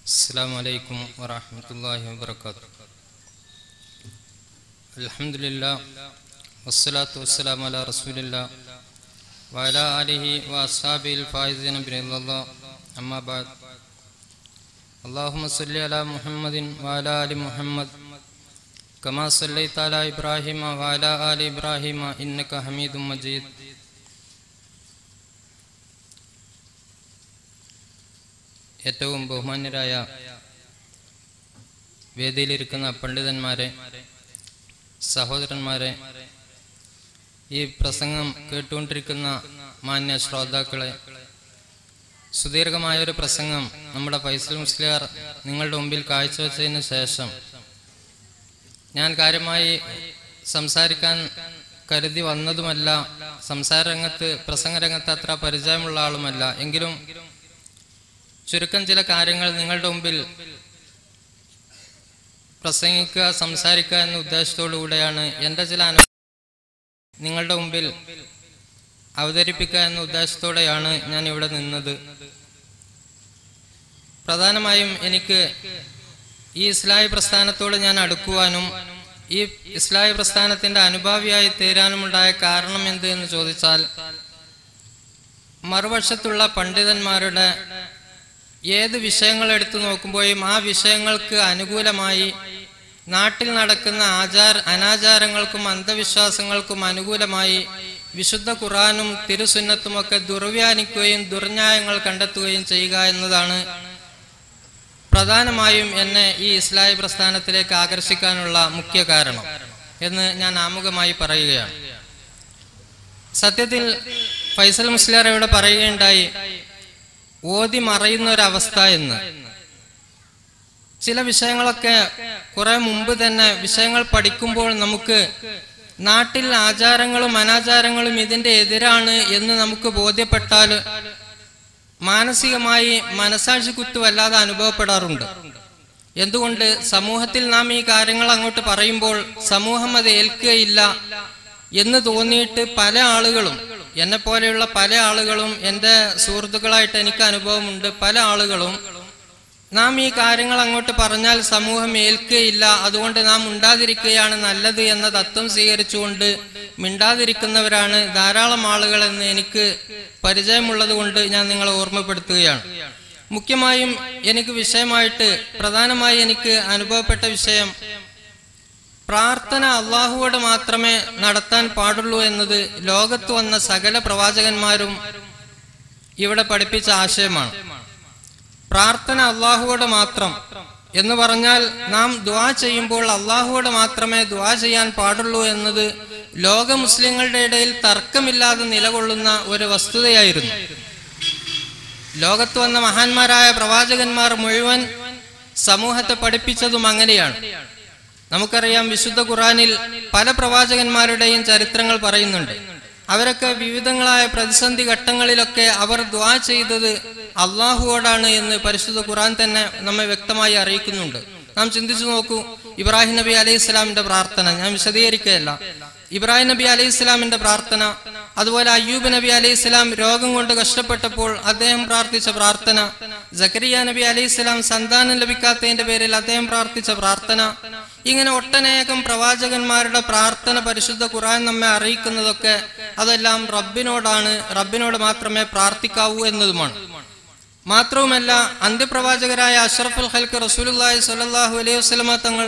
السلام عليكم ورحمة الله وبركاته الحمد لله والصلاة والسلام على رسول الله وعلى آله وأصحابه الفائزين برضا الله أما بعد اللهم صل على محمد وعلى آل محمد كما صليت على إبراهيم وعلى آل إبراهيم إنك حميد مجيد ഏറ്റവും ബഹുമാന്യരായ വേദിയിലിരിക്കുന്ന പണ്ഡിതന്മാരെ സഹോദരന്മാരെ ഈ പ്രസംഗം കേട്ടുകൊണ്ടിരിക്കുന്ന മാന്യ ശ്രോതാക്കളെ സുദീർഘമായ ഒരു പ്രസംഗം നമ്മുടെ ഫൈസൽ മുസ്ലിയാർ നിങ്ങളുടെ മുമ്പിൽ കാഴ്ചവെച്ചതിന് ശേഷം ഞാൻ കാര്യമായി സംസാരിക്കാൻ കരുതി വന്നതുമല്ല സംസാര രംഗത്ത് പ്രസംഗരംഗത്ത് അത്ര പരിചയമുള്ള ആളുമല്ല എങ്കിലും ചുരുക്കം ചില കാര്യങ്ങൾ നിങ്ങളുടെ മുമ്പിൽ പ്രസംഗിക്കുക സംസാരിക്കുക എന്ന ഉദ്ദേശത്തോടുകൂടെയാണ് എൻ്റെ ചില അനുഭവം നിങ്ങളുടെ മുമ്പിൽ അവതരിപ്പിക്കുക എന്ന ഉദ്ദേശത്തോടെയാണ് ഞാൻ ഇവിടെ നിന്നത് പ്രധാനമായും എനിക്ക് ഈ ഇസ്ലാഹി പ്രസ്ഥാനത്തോട് ഞാൻ അടുക്കുവാനും ഈ ഇസ്ലാഹി പ്രസ്ഥാനത്തിന്റെ അനുഭാവിയായി തീരാനുമുണ്ടായ കാരണം എന്ത് എന്ന് ചോദിച്ചാൽ മറുവശത്തുള്ള പണ്ഡിതന്മാരുടെ ഏത് വിഷയങ്ങൾ എടുത്തു നോക്കുമ്പോഴും ആ വിഷയങ്ങൾക്ക് അനുകൂലമായി നാട്ടിൽ നടക്കുന്ന ആചാര അനാചാരങ്ങൾക്കും അന്ധവിശ്വാസങ്ങൾക്കും അനുകൂലമായി വിശുദ്ധ ഖുറാനും തിരുസുന്നത്തുമൊക്കെ ദുർവ്യാനിക്കുകയും ദുർന്യായങ്ങൾ കണ്ടെത്തുകയും ചെയ്യുക എന്നതാണ് പ്രധാനമായും എന്നെ ഈ ഇസ്ലാഹി പ്രസ്ഥാനത്തിലേക്ക് ആകർഷിക്കാനുള്ള മുഖ്യ കാരണം എന്ന് ഞാൻ ആമുഖമായി പറയുകയാണ് സത്യത്തിൽ ഫൈസൽ മുസ്ലിയാർ ഇവിടെ പറയുകയുണ്ടായി ഓതി മറയുന്ന ഒരവസ്ഥ എന്ന് ചില വിഷയങ്ങളൊക്കെ കുറെ മുമ്പ് തന്നെ വിഷയങ്ങൾ പഠിക്കുമ്പോൾ നമുക്ക് നാട്ടിൽ ആചാരങ്ങളും അനാചാരങ്ങളും ഇതിന്റെ എതിരാണ് എന്ന് നമുക്ക് ബോധ്യപ്പെട്ടാൽ മാനസികമായി മനസാക്ഷി കുത്തു വല്ലാതെ അനുഭവപ്പെടാറുണ്ട് എന്തുകൊണ്ട് സമൂഹത്തിൽ നാം ഈ കാര്യങ്ങൾ അങ്ങോട്ട് പറയുമ്പോൾ സമൂഹം അത് ഏൽക്കുകയില്ല എന്ന് തോന്നിയിട്ട് പല ആളുകളും എന്നെ പോലെയുള്ള പല ആളുകളും എൻ്റെ സുഹൃത്തുക്കളായിട്ട് എനിക്ക് അനുഭവമുണ്ട് പല ആളുകളും നാം ഈ കാര്യങ്ങൾ അങ്ങോട്ട് പറഞ്ഞാൽ സമൂഹം ഏൽക്കുകയില്ല അതുകൊണ്ട് നാം മിണ്ടാതിരിക്കുകയാണ് നല്ലത് എന്ന തത്വം സ്വീകരിച്ചുകൊണ്ട് മിണ്ടാതിരിക്കുന്നവരാണ് ധാരാളം ആളുകൾ എന്ന് എനിക്ക് പരിചയമുള്ളത് കൊണ്ട് ഞാൻ നിങ്ങളെ ഓർമ്മപ്പെടുത്തുകയാണ് മുഖ്യമായും എനിക്ക് വിഷയമായിട്ട് പ്രധാനമായി എനിക്ക് അനുഭവപ്പെട്ട വിഷയം പ്രാർത്ഥന അള്ളാഹുവോട് മാത്രമേ നടത്താൻ പാടുള്ളൂ എന്നത് ലോകത്ത് വന്ന സകല പ്രവാചകന്മാരും ഇവിടെ പഠിപ്പിച്ച ആശയമാണ് പ്രാർത്ഥന അള്ളാഹുവോട് മാത്രം എന്ന് പറഞ്ഞാൽ നാം ദ്വാ ചെയ്യുമ്പോൾ അള്ളാഹുവോട് മാത്രമേ ദ്വാ ചെയ്യാൻ പാടുള്ളൂ എന്നത് ലോക മുസ്ലിങ്ങളുടെ ഇടയിൽ തർക്കമില്ലാതെ നിലകൊള്ളുന്ന ഒരു വസ്തുതയായിരുന്നു ലോകത്ത് വന്ന മഹാന്മാരായ പ്രവാചകന്മാർ മുഴുവൻ സമൂഹത്തെ പഠിപ്പിച്ചതും അങ്ങനെയാണ് നമുക്കറിയാം വിശുദ്ധ ഖുറാനിൽ പല പ്രവാചകന്മാരുടെയും ചരിത്രങ്ങൾ പറയുന്നുണ്ട് അവരൊക്കെ വിവിധങ്ങളായ പ്രതിസന്ധി ഘട്ടങ്ങളിലൊക്കെ അവർ ദ്വാ ചെയ്തത് അള്ളാഹുവോടാണ് എന്ന് പരിശുദ്ധ ഖുറാൻ തന്നെ നമ്മെ വ്യക്തമായി അറിയിക്കുന്നുണ്ട് നാം ചിന്തിച്ചു നോക്കൂ ഇബ്രാഹിം നബി അലൈഹി ഇസ്ലാമിന്റെ പ്രാർത്ഥന ഞാൻ വിശദീകരിക്കുകയല്ല ഇബ്രാഹിം നബി അലൈഹി ഇസ്ലാമിന്റെ പ്രാർത്ഥന അതുപോലെ അയ്യൂബ് നബി അലൈഹി ഇസ്ലാം രോഗം കൊണ്ട് കഷ്ടപ്പെട്ടപ്പോൾ അദ്ദേഹം പ്രാർത്ഥിച്ച പ്രാർത്ഥന ജക്കരിയ നബി അലൈഹി ഇസ്ലാം സന്താനം ലഭിക്കാത്തതിന്റെ പേരിൽ അദ്ദേഹം പ്രാർത്ഥിച്ച പ്രാർത്ഥന ഇങ്ങനെ ഒട്ടനേകം പ്രവാചകന്മാരുടെ പ്രാർത്ഥന പരിശുദ്ധ ഖുറാൻ നമ്മെ അറിയിക്കുന്നതൊക്കെ അതെല്ലാം റബ്ബിനോടാണ് റബ്ബിനോട് മാത്രമേ പ്രാർത്ഥിക്കാവൂ എന്നതുമാണ് മാത്രവുമല്ല അന്ത്യപ്രവാചകരായ അഷ്റഫുൽ ഹൽക്ക് റസൂലുല്ലാഹി സ്വല്ലല്ലാഹു അലൈഹി വസല്ലമ തങ്ങൾ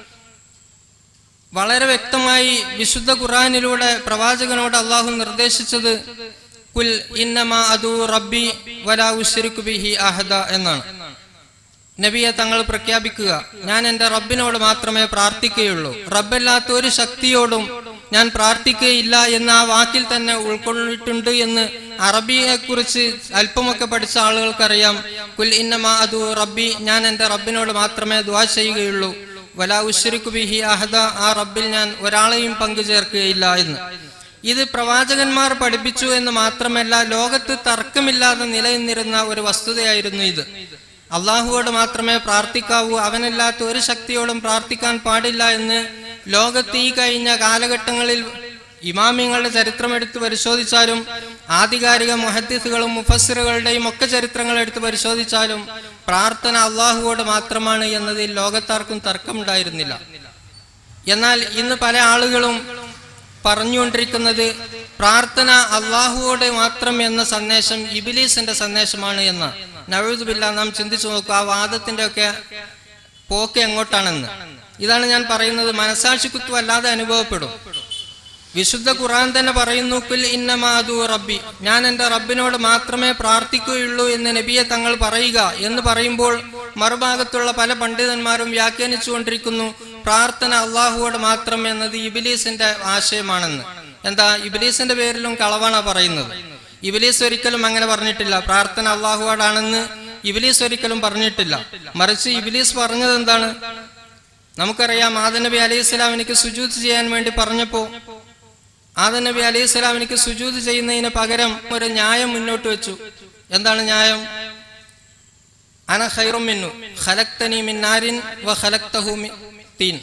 വളരെ വ്യക്തമായി വിശുദ്ധ ഖുറാനിലൂടെ പ്രവാചകനോട് അള്ളാഹു നിർദ്ദേശിച്ചത് കുൽ ഇന്നമാ അതു റബ്ബി വലാ ഉശ്രിക്കു ബിഹി അഹദ എന്നാണ് നബിയെ തങ്ങൾ പ്രഖ്യാപിക്കുക ഞാൻ എൻ്റെ റബ്ബിനോട് മാത്രമേ പ്രാർത്ഥിക്കുകയുള്ളൂ റബ്ബല്ലാത്ത ഒരു ശക്തിയോടും ഞാൻ പ്രാർത്ഥിക്കുകയില്ല എന്ന് ആ വാക്കിൽ തന്നെ ഉൾക്കൊണ്ടിട്ടുണ്ട് എന്ന് അറബിയെ കുറിച്ച് അല്പമൊക്കെ പഠിച്ച ആളുകൾക്കറിയാം കുൽ ഇന്നമാ അതു റബ്ബി ഞാൻ എൻ്റെ റബ്ബിനോട് മാത്രമേ ദ്വാ ചെയ്യുകയുള്ളൂ വലാ ഉശ്രിക്കു ബിഹി അഹദ ആ റബ്ബിൽ ഞാൻ ഒരാളെയും പങ്കുചേർക്കുകയില്ല എന്ന് ഇത് പ്രവാചകന്മാർ പഠിപ്പിച്ചു എന്ന് മാത്രമല്ല ലോകത്ത് തർക്കമില്ലാതെ നിലനിന്നിരുന്ന ഒരു വസ്തുതയായിരുന്നു ഇത് അള്ളാഹുവോട് മാത്രമേ പ്രാർത്ഥിക്കാവൂ അവനല്ലാത്ത ഒരു ശക്തിയോടും പ്രാർത്ഥിക്കാൻ പാടില്ല എന്ന് ലോകത്ത് ഈ കഴിഞ്ഞ കാലഘട്ടങ്ങളിൽ ഇമാമിങ്ങളുടെ ചരിത്രം എടുത്ത് പരിശോധിച്ചാലും ആധികാരിക മുഹദ്ദിസുകളും മുഫസ്സിറുകളുടെയും ഒക്കെ ചരിത്രങ്ങൾ എടുത്ത് പരിശോധിച്ചാലും പ്രാർത്ഥന അള്ളാഹുവോട് മാത്രമാണ് എന്നതിൽ ലോകത്താർക്കും തർക്കമുണ്ടായിരുന്നില്ല എന്നാൽ ഇന്ന് പല ആളുകളും പറഞ്ഞുകൊണ്ടിരിക്കുന്നത് പ്രാർത്ഥന അള്ളാഹുവോട് മാത്രം എന്ന സന്ദേശം ഇബിലീസിന്റെ സന്ദേശമാണ് എന്ന് നവഴുതുമില്ല നാം ചിന്തിച്ചു നോക്കുക ആ വാദത്തിന്റെ ഒക്കെ പോക്ക് എങ്ങോട്ടാണെന്ന് ഇതാണ് ഞാൻ പറയുന്നത് മനസാക്ഷിക്കുത്വം അല്ലാതെ അനുഭവപ്പെടും വിശുദ്ധ ഖുർആൻ തന്നെ പറയുന്നു കുൽ ഇന്നമാതു റബ്ബി ഞാൻ എൻ്റെ റബ്ബിനോട് മാത്രമേ പ്രാർത്ഥിക്കുകയുള്ളൂ എന്ന് നബിയെ തങ്ങൾ പറയുക എന്ന് പറയുമ്പോൾ മറുഭാഗത്തുള്ള പല പണ്ഡിതന്മാരും വ്യാഖ്യാനിച്ചുകൊണ്ടിരിക്കുന്നു പ്രാർത്ഥന അള്ളാഹുവോട് മാത്രം എന്നത് ഇബിലീസിന്റെ ആശയമാണെന്ന് എന്താ ഇബിലീസിന്റെ പേരിലും കളവാണ് പറയുന്നത് ഇബിലീസ് ഒരിക്കലും അങ്ങനെ പറഞ്ഞിട്ടില്ല പ്രാർത്ഥന അള്ളാഹുവോടാണെന്ന് ഇബിലീസ് ഒരിക്കലും പറഞ്ഞിട്ടില്ല മറിച്ച് ഇബിലീസ് പറഞ്ഞത് എന്താണ് നമുക്കറിയാം ആദനബി അലൈഹി സ്വലാം എനിക്ക് സുജൂത് ചെയ്യാൻ വേണ്ടി പറഞ്ഞപ്പോ ആദം നബി അലൈഹി സ്വലാം എനിക്ക് സുജൂത് ചെയ്യുന്നതിന് പകരം ഒരു ന്യായം മുന്നോട്ട് വെച്ചു എന്താണ് ന്യായം അന ഖൈറും മിന്നു ഖലക്തനി മിൻ നാരിൻ വ ഖലക്തഹു മിൻ തീൻ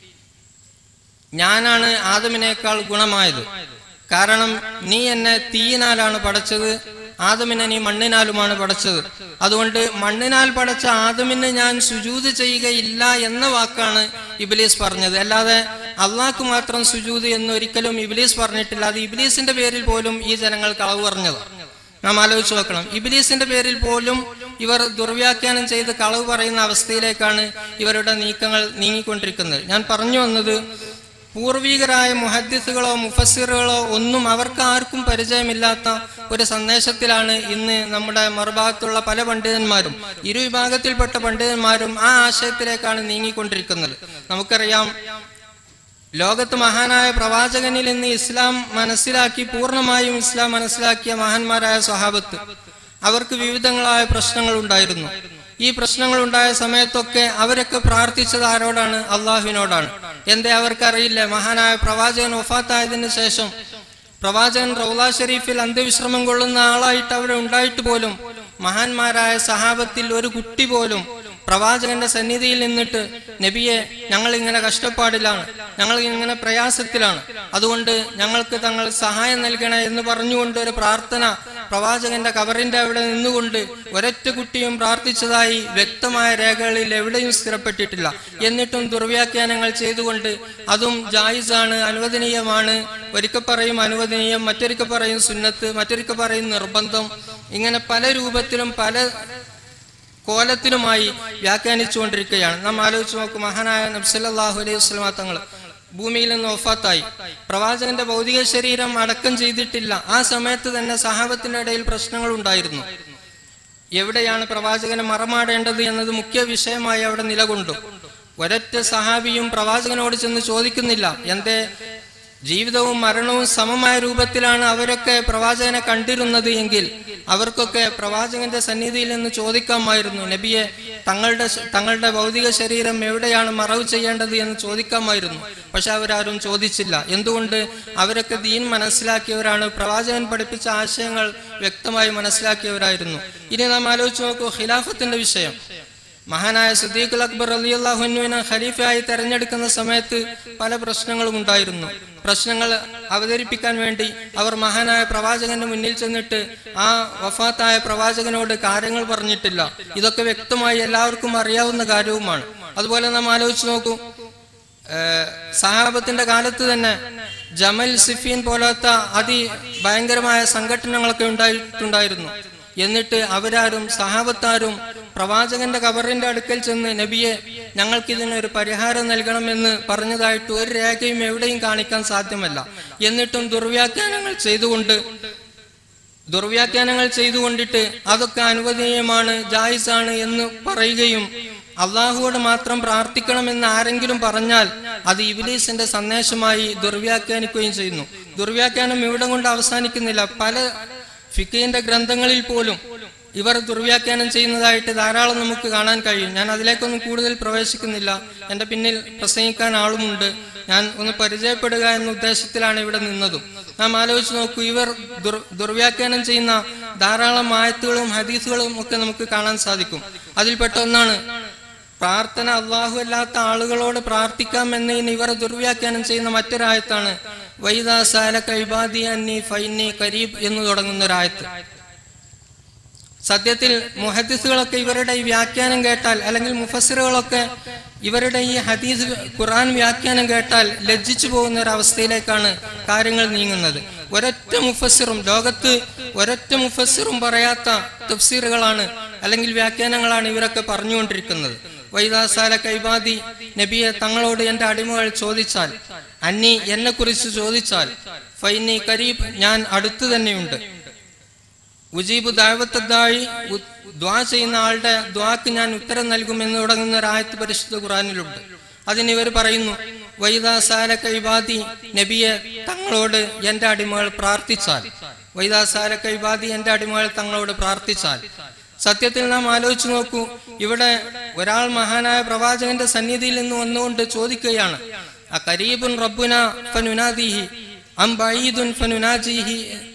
ഞാനാണ് ആദമിനേക്കാൾ ഗുണമായത് കാരണം നീ എന്നെ തീയിനാലാണ് പടച്ചത് ആദമിനെ നീ മണ്ണിനാലുമാണ് പടച്ചത് അതുകൊണ്ട് മണ്ണിനാൽ പടച്ച ആദമിന് ഞാൻ സുജൂത് ചെയ്യുകയില്ല എന്ന വാക്കാണ് ഇബിലീസ് പറഞ്ഞത് അല്ലാതെ അള്ളാഹ്ക്ക് മാത്രം സുജൂത് എന്ന് ഒരിക്കലും ഇബിലീസ് പറഞ്ഞിട്ടില്ല അത് ഇബിലീസിന്റെ പേരിൽ പോലും ഈ ജനങ്ങൾ കളവ് പറഞ്ഞത് നാം ആലോചിച്ച് നോക്കണം ഇബിലീസിന്റെ പേരിൽ പോലും ഇവർ ദുർവ്യാഖ്യാനം ചെയ്ത് കളവ് പറയുന്ന അവസ്ഥയിലേക്കാണ് ഇവരുടെ നീക്കങ്ങൾ നീങ്ങിക്കൊണ്ടിരിക്കുന്നത് ഞാൻ പറഞ്ഞു വന്നത് പൂർവികരായ മുഹദ്ദിസുകളോ മുഫസ്സിറുകളോ ഒന്നും അവർക്ക് ആർക്കും പരിചയമില്ലാത്ത ഒരു സന്ദേശത്തിലാണ് ഇന്ന് നമ്മുടെ മറുഭാഗത്തുള്ള പല പണ്ഡിതന്മാരും ഇരു വിഭാഗത്തിൽപ്പെട്ട പണ്ഡിതന്മാരും ആ ആശയത്തിലേക്കാണ് നീങ്ങിക്കൊണ്ടിരിക്കുന്നത് നമുക്കറിയാം ലോകത്ത് മഹാനായ പ്രവാചകനിൽ നിന്ന് ഇസ്ലാം മനസ്സിലാക്കി പൂർണ്ണമായും ഇസ്ലാം മനസ്സിലാക്കിയ മഹാന്മാരായ സ്വഹാബത്ത് അവർക്ക് വിവിധങ്ങളായ പ്രശ്നങ്ങൾ ഉണ്ടായിരുന്നു ഈ പ്രശ്നങ്ങൾ ഉണ്ടായ സമയത്തൊക്കെ അവരൊക്കെ പ്രാർത്ഥിച്ചത് ആരോടാണ് അള്ളാഹുവിനോടാണ് എന്തേ അവർക്കറിയില്ല മഹാനായ പ്രവാചകൻ വഫാത്തായതിനു ശേഷം പ്രവാചകൻ റൗല ഷരീഫിൽ അന്ത്യവിശ്രമം കൊള്ളുന്ന ആളായിട്ട് അവിടെ ഉണ്ടായിട്ട് പോലും മഹാന്മാരായ സഹാബത്തിൽ ഒരു കുട്ടി പോലും പ്രവാചകന്റെ സന്നിധിയിൽ നിന്നിട്ട് നബിയെ ഞങ്ങൾ ഇങ്ങനെ കഷ്ടപ്പാടിലാണ് ഞങ്ങൾ ഇങ്ങനെ പ്രയാസത്തിലാണ് അതുകൊണ്ട് ഞങ്ങൾക്ക് തങ്ങൾ സഹായം നൽകണേ എന്ന് പറഞ്ഞുകൊണ്ട് ഒരു പ്രാർത്ഥന പ്രവാചകന്റെ കവറിന്റെ അവിടെ നിന്നുകൊണ്ട് ഒരൊറ്റ കുട്ടിയും പ്രാർത്ഥിച്ചതായി വ്യക്തമായ രേഖകളിൽ എവിടെയും സ്ഥിരപ്പെട്ടിട്ടില്ല എന്നിട്ടും ദുർവ്യാഖ്യാനങ്ങൾ ചെയ്തുകൊണ്ട് അതും ജായിസാണ് അനുവദനീയമാണ് ഒരിക്കൽ പറയും അനുവദനീയം മറ്റൊരിക്കൽ പറയും സുന്നത്ത് മറ്റൊരിക്കൽ പറയും നിർബന്ധം ഇങ്ങനെ പല രൂപത്തിലും പല കോലത്തിലുമായി വ്യാഖ്യാനിച്ചുകൊണ്ടിരിക്കുകയാണ് നാം ആലോചിച്ച് നോക്കും മഹാനായ നബ്സല്ലാഹു അലൈഹി വസ്ലമ തങ്ങൾ ഭൂമിയിൽ നിന്ന് ഒഫാത്തായി പ്രവാചകന്റെ ഭൗതിക ശരീരം അടക്കം ചെയ്തിട്ടില്ല ആ സമയത്ത് തന്നെ സഹാബത്തിനിടയിൽ പ്രശ്നങ്ങൾ ഉണ്ടായിരുന്നു എവിടെയാണ് പ്രവാചകനെ മറമാടേണ്ടത് എന്നത് മുഖ്യ വിഷയമായി അവിടെ നിലകൊണ്ടു ഒരൊറ്റ സഹാബിയും പ്രവാചകനോട് ചെന്ന് ചോദിക്കുന്നില്ല എന്തേ ജീവിതവും മരണവും സമമായ രൂപത്തിലാണ് അവരൊക്കെ പ്രവാചകനെ കണ്ടിരുന്നത് എങ്കിൽ അവർക്കൊക്കെ പ്രവാചകന്റെ സന്നിധിയിൽ നിന്ന് ചോദിക്കാമായിരുന്നു നബിയെ തങ്ങളുടെ തങ്ങളുടെ ഭൗതിക ശരീരം എവിടെയാണ് മറവ് ചെയ്യേണ്ടത് എന്ന് ചോദിക്കാമായിരുന്നു പക്ഷെ അവരാരും ചോദിച്ചില്ല എന്തുകൊണ്ട് അവരൊക്കെ ദീൻ മനസ്സിലാക്കിയവരാണ് പ്രവാചകൻ പഠിപ്പിച്ച ആശയങ്ങൾ വ്യക്തമായി മനസ്സിലാക്കിയവരായിരുന്നു ഇനി നാം ആലോചിച്ച് നോക്കൂ ഖിലാഫത്തിന്റെ വിഷയം മഹാനായ സുദ്ദീഖുൽ അക്ബർ അലിയല്ലാഹുവിനെ ഖലീഫയായി തെരഞ്ഞെടുക്കുന്ന സമയത്ത് പല പ്രശ്നങ്ങളും ഉണ്ടായിരുന്നു പ്രശ്നങ്ങൾ അവതരിപ്പിക്കാൻ വേണ്ടി അവർ മഹാനായ പ്രവാചകന്റെ മുന്നിൽ ചെന്നിട്ട് ആ വഫാത്തായ പ്രവാചകനോട് കാര്യങ്ങൾ പറഞ്ഞിട്ടില്ല ഇതൊക്കെ വ്യക്തമായി എല്ലാവർക്കും അറിയാവുന്ന കാര്യവുമാണ് അതുപോലെ നാം ആലോചിച്ച് നോക്കൂ ഏഹ് സഹാബത്തിന്റെ കാലത്ത് തന്നെ ജമൽ സിഫീൻ പോലത്തെ അതി ഭയങ്കരമായ സംഘടനകളൊക്കെ ഉണ്ടായിട്ടുണ്ടായിരുന്നു എന്നിട്ട് അവരാരും സഹാബത്താരും പ്രവാചകന്റെ കബറിന്റെ അടുക്കൽ ചെന്ന് നബിയെ ഞങ്ങൾക്കിതിനൊരു പരിഹാരം നൽകണമെന്ന് പറഞ്ഞതായിട്ട് ഒരു രേഖയും എവിടെയും കാണിക്കാൻ സാധ്യമല്ല എന്നിട്ടും ദുർവ്യാഖ്യാനങ്ങൾ ചെയ്തുകൊണ്ട് ദുർവ്യാഖ്യാനങ്ങൾ ചെയ്തുകൊണ്ടിട്ട് അതൊക്കെ അനുവദനീയമാണ് ജായിസാണ് എന്ന് പറയുകയും അള്ളാഹുവോട് മാത്രം പ്രാർത്ഥിക്കണമെന്ന് ആരെങ്കിലും പറഞ്ഞാൽ അത് ഇബിലീസിന്റെ സന്ദേശമായി ദുർവ്യാഖ്യാനിക്കുകയും ചെയ്യുന്നു ദുർവ്യാഖ്യാനം ഇവിടെ കൊണ്ട് അവസാനിക്കുന്നില്ല പല ഫിക്കയിന്റെ ഗ്രന്ഥങ്ങളിൽ പോലും ഇവർ ദുർവ്യാഖ്യാനം ചെയ്യുന്നതായിട്ട് ധാരാളം നമുക്ക് കാണാൻ കഴിയും ഞാൻ അതിലേക്കൊന്നും കൂടുതൽ പ്രവേശിക്കുന്നില്ല എൻ്റെ പിന്നിൽ പ്രസംഗിക്കാൻ ആളുമുണ്ട് ഞാൻ ഒന്ന് പരിചയപ്പെടുക എന്ന ഉദ്ദേശത്തിലാണ് ഇവിടെ നിന്നതും നാം ആലോചിച്ച് നോക്കൂ ഇവർ ദുർ ദുർവ്യാഖ്യാനം ചെയ്യുന്ന ധാരാളം ആയത്തുകളും ഹദീസുകളും ഒക്കെ നമുക്ക് കാണാൻ സാധിക്കും അതിൽപ്പെട്ട ഒന്നാണ് പ്രാർത്ഥന അള്ളാഹു അല്ലാത്ത ആളുകളോട് പ്രാർത്ഥിക്കാം എന്നതിന് ഇവർ ദുർവ്യാഖ്യാനം ചെയ്യുന്ന മറ്റൊരായത്താണ് വൈദാ സാല കൈബാദി അന്നി ഫൈനി കരീബ് എന്ന് തുടങ്ങുന്ന ഒരായത്ത് സത്യത്തിൽ മുഹദ്ദിസുകളൊക്കെ ഇവരുടെ ഈ വ്യാഖ്യാനം കേട്ടാൽ അല്ലെങ്കിൽ മുഫസ്സിറുകളൊക്കെ ഇവരുടെ ഈ ഹദീസ് ഖുർആൻ വ്യാഖ്യാനം കേട്ടാൽ ലജ്ജിച്ചു പോകുന്ന ഒരു അവസ്ഥയിലേക്കാണ് കാര്യങ്ങൾ നീങ്ങുന്നത് ഒരൊറ്റ മുഫസ്സിറും ലോകത്ത് ഒരൊറ്റ മുഫസ്സിറും പറയാത്ത തഫ്സീറുകളാണ് അല്ലെങ്കിൽ വ്യാഖ്യാനങ്ങളാണ് ഇവരൊക്കെ പറഞ്ഞുകൊണ്ടിരിക്കുന്നത് വൈദാസാല കൈബാദി നബിയെ തങ്ങളോട് എൻ്റെ അടിമകൾ ചോദിച്ചാൽ അന്നി എന്നെ കുറിച്ച് ചോദിച്ചാൽ ഫൈനി കരീബ് ഞാൻ അടുത്തു തന്നെയുണ്ട് ഉജീബ് ദാവത്തദ്ദായി ദ്വാ ചെയ്യുന്ന ആളുടെ ദ്വാക്ക് ഞാൻ ഉത്തരം നൽകുമെന്ന് തുടങ്ങുന്ന ഒരു ആയത്ത് പരിശുദ്ധ ഖുറാനിലുണ്ട് അതിന് ഇവർ പറയുന്നു വൈദാസാല കൈബാദി നബിയെ തങ്ങളോട് എൻ്റെ അടിമകൾ പ്രാർത്ഥിച്ചാൽ വൈദാസാല കൈബാദി എൻ്റെ അടിമകൾ തങ്ങളോട് പ്രാർത്ഥിച്ചാൽ സത്യത്തിൽ നാം ആലോചിച്ചു നോക്കൂ ഇവിടെ ഒരാൾ മഹാനായ പ്രവാചകന്റെ സന്നിധിയിൽ നിന്ന് വന്നുകൊണ്ട് ചോദിക്കുകയാണ് ആ കരീബുൻ റബ്ബുന ഫനുനാദിഹി അം ബഈദുൻ ഫനുനാജിഹി